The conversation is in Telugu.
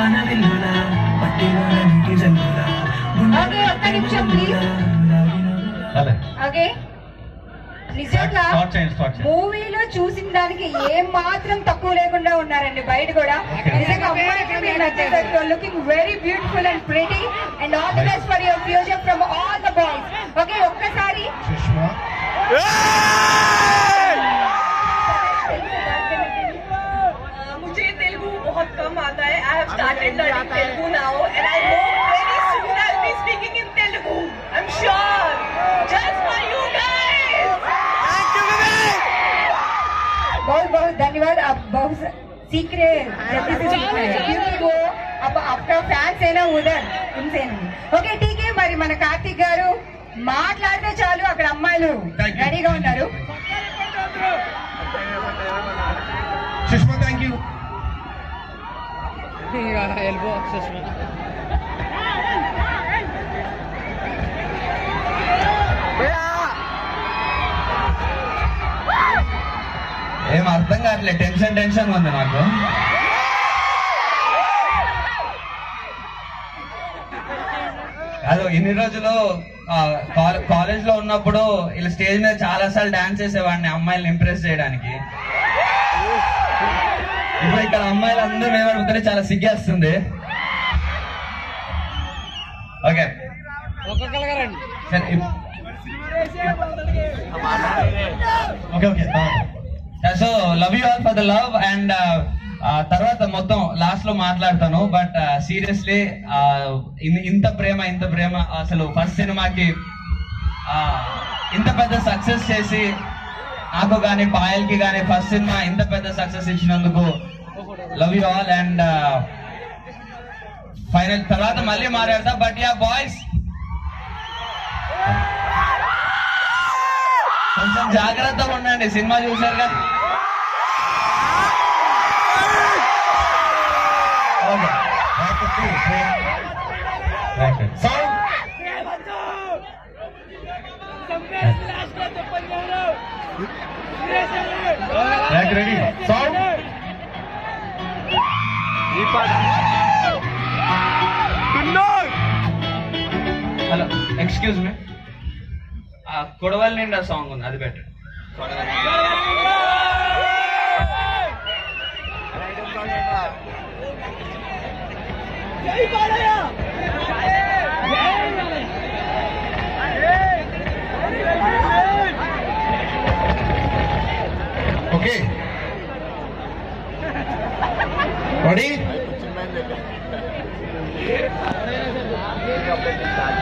వానవిల్లులా పట్టిలోన నీటి జల్లులా ఓకే ఒక్క నిమిషం ప్లీజ్ అదే ఓకే నిజంగా స్టార్ట్ చేయండి స్టార్ట్ చేయండి మూవీలో చూసిన దానికి ఏం మాత్రం తక్కువ లేకుండా ఉన్నారండి బయట కూడా నిజంగా అమ్మాయికి మీరు నచ్చేసరికి looking very beautiful and pretty and all the best for your future from all the boys okay ఒక్కసారి సుష్మా मुझे तेलुगु बहुत कम आता है I have started learning Telugu now and I know very soon I be speaking in Telugu I am sure just for you guys बहुत बहुत धन्यवाद आप बहुत सीख रहे जल्दी से सीख रहे हैं क्योंकि वो अब आपका ఫ్యాన్స్ అయినా ఉదర్ ఉన్సేనండి ఓకే టీకే మరి మన కార్తీక్ గారు మాట్లాడితే చాలు అక్కడ అమ్మాయిలు Thank you. రెడీగా ఉన్నారు సుష్మా థ్యాంక్ యూ ఎల్బో సుష్మా ఏం అర్థం కావట్లేదు టెన్షన్ టెన్షన్ ఉంది నాకు కాదు ఇన్ని రోజులు కాలేజ్ లో ఉన్నప్పుడు ఇలా స్టేజ్ మీద చాలా సార్లు డాన్స్ చేసేవాడిని అమ్మాయిల్ని ఇంప్రెస్ చేయడానికి ఇప్పుడు ఇక్కడ అమ్మాయిలు అందరూ ఏమడుగుతారే చాలా సిగ్గేస్తుంది ఓకే ఒక్కొక్కరుగా రండి సరే ఇప్- okay okay so love you all for the love and తర్వాత మొత్తం లాస్ట్ లో మాట్లాడతాను బట్ సీరియస్లీ ఇంత ప్రేమ ఇంత ప్రేమ అసలు ఫస్ట్ సినిమాకి ఇంత పెద్ద సక్సెస్ చేసి నాకు కానీ పాయల్కి కానీ ఫస్ట్ సినిమా ఇంత పెద్ద సక్సెస్ ఇచ్చినందుకు love you all and final తర్వాత మళ్ళీ మాట్లాడతా బట్ యా బాయ్స్ కొంచెం జాగ్రత్తగా ఉండండి సినిమా చూసారుగా okay sound ready sound hello excuse me కొడవల్ నిండా సాంగ్ ఉంది అది బెటర్ ఓకే రెడీ